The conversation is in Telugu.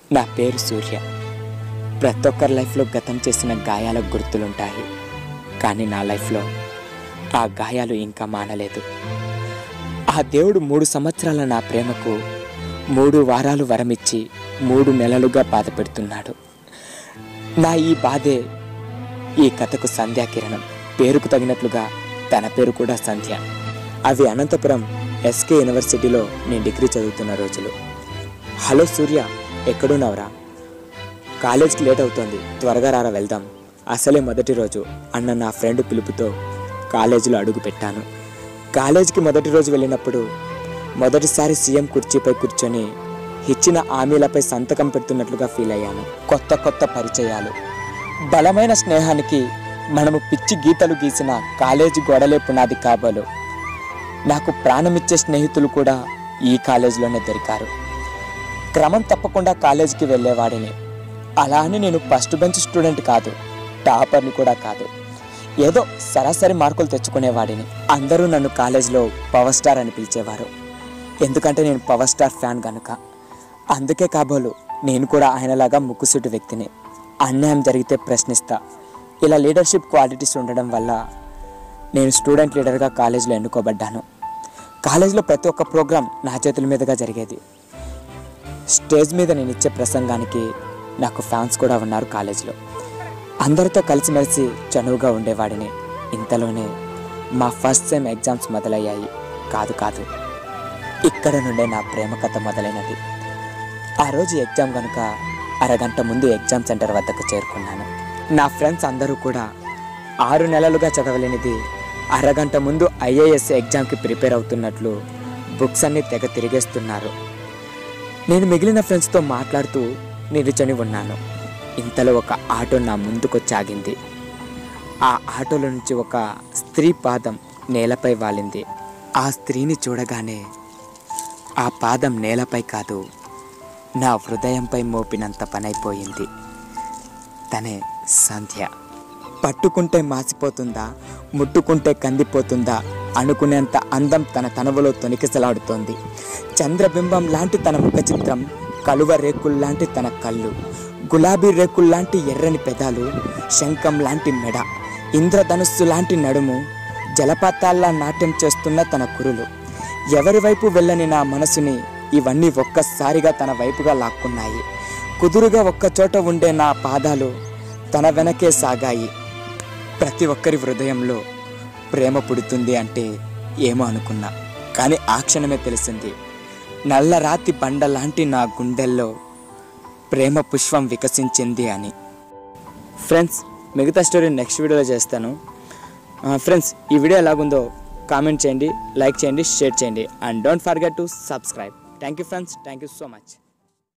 నా పేరు సూర్య ప్రతి ఒక్కరి లైఫ్లో గతం చేసిన గాయాల గుర్తులుంటాయి కానీ నా లైఫ్లో ఆ గాయాలు ఇంకా మానలేదు ఆ దేవుడు మూడు సంవత్సరాల నా ప్రేమకు మూడు వారాలు వరమిచ్చి మూడు నెలలుగా బాధ పెడుతున్నాడు నా ఈ బాధే ఈ కథకు సంధ్యాకిరణం పేరుకు తగినట్లుగా తన పేరు కూడా సంధ్య అవి అనంతపురం ఎస్కే యూనివర్సిటీలో నేను డిగ్రీ చదువుతున్న రోజులు హలో సూర్య ఎక్కడున్నావురా కాలేజ్కి లేట్ అవుతోంది త్వరగా రారా వెళ్దాం అసలే మొదటి రోజు అన్న నా ఫ్రెండ్ పిలుపుతో కాలేజీలో అడుగు పెట్టాను కాలేజీకి మొదటి రోజు వెళ్ళినప్పుడు మొదటిసారి సీఎం కుర్చీపై కూర్చొని ఇచ్చిన హామీలపై సంతకం పెడుతున్నట్లుగా ఫీల్ అయ్యాను కొత్త కొత్త పరిచయాలు బలమైన స్నేహానికి మనము పిచ్చి గీతలు గీసిన కాలేజీ గోడలే పునాది కాబోలు నాకు ప్రాణమిచ్చే స్నేహితులు కూడా ఈ కాలేజీలోనే దొరికారు క్రమం తప్పకుండా కాలేజీకి వెళ్ళేవాడిని అలా అని నేను ఫస్ట్ బెంచ్ స్టూడెంట్ కాదు టాపర్ని కూడా కాదు ఏదో సరాసరి మార్కులు తెచ్చుకునేవాడిని అందరూ నన్ను కాలేజీలో పవర్ స్టార్ అని పిలిచేవారు ఎందుకంటే నేను పవర్ స్టార్ ఫ్యాన్ కనుక అందుకే కాబోలు నేను కూడా ఆయనలాగా ముక్కుసూటి వ్యక్తిని అన్యాయం జరిగితే ప్రశ్నిస్తా ఇలా లీడర్షిప్ క్వాలిటీస్ ఉండడం వల్ల నేను స్టూడెంట్ లీడర్గా కాలేజీలో ఎన్నుకోబడ్డాను కాలేజీలో ప్రతి ఒక్క ప్రోగ్రాం నా చేతుల మీదుగా జరిగేది స్టేజ్ మీద నేను ఇచ్చే ప్రసంగానికి నాకు ఫ్యాన్స్ కూడా ఉన్నారు కాలేజీలో అందరితో కలిసిమెలిసి చనువుగా ఉండేవాడిని ఇంతలోనే మా ఫస్ట్ సెమ్ ఎగ్జామ్స్ మొదలయ్యాయి కాదు కాదు ఇక్కడ నుండే నా ప్రేమ కథ మొదలైనది ఆ రోజు ఎగ్జామ్ కనుక అరగంట ముందు ఎగ్జామ్ సెంటర్ వద్దకు చేరుకున్నాను నా ఫ్రెండ్స్ అందరూ కూడా ఆరు నెలలుగా చదవలేనిది అరగంట ముందు ఐఏఎస్ ఎగ్జామ్కి ప్రిపేర్ అవుతున్నట్లు బుక్స్ అన్ని తెగ తిరిగేస్తున్నారు నేను మిగిలిన ఫ్రెండ్స్తో మాట్లాడుతూ నిలుచొని ఉన్నాను ఇంతలో ఒక ఆటో నా ముందుకొచ్చి ఆగింది ఆ ఆటోలో నుంచి ఒక స్త్రీ పాదం నేలపై వాలింది ఆ స్త్రీని చూడగానే ఆ పాదం నేలపై కాదు నా హృదయంపై మోపినంత పనైపోయింది తనే సంధ్య పట్టుకుంటే మాసిపోతుందా ముట్టుకుంటే కందిపోతుందా అనుకునేంత అందం తన తనువులో తొనికిసలాడుతోంది చంద్రబింబం లాంటి తన ముఖ చిత్రం కలువ రేకుల్లాంటి తన కళ్ళు గులాబీ రేకుల్లాంటి ఎర్రని పెదాలు శంఖం లాంటి మెడ ఇంద్రధనుస్సు లాంటి నడుము జలపాతాల్లా నాట్యం చేస్తున్న తన కురులు ఎవరి వైపు వెళ్ళని నా మనసుని ఇవన్నీ ఒక్కసారిగా తన వైపుగా లాక్కున్నాయి కుదురుగా ఒక్కచోట ఉండే నా పాదాలు తన వెనకే సాగాయి ప్రతి ఒక్కరి హృదయంలో ప్రేమ పుడుతుంది అంటే ఏమో అనుకున్నా కానీ ఆ క్షణమే తెలిసింది నల్లరాతి బండ లాంటి నా గుండెల్లో ప్రేమ పుష్పం వికసించింది అని ఫ్రెండ్స్ మిగతా స్టోరీ నెక్స్ట్ వీడియోలో చేస్తాను ఫ్రెండ్స్ ఈ వీడియో ఎలాగుందో కామెంట్ చేయండి లైక్ చేయండి షేర్ చేయండి and don't forget to subscribe thank you friends thank you so much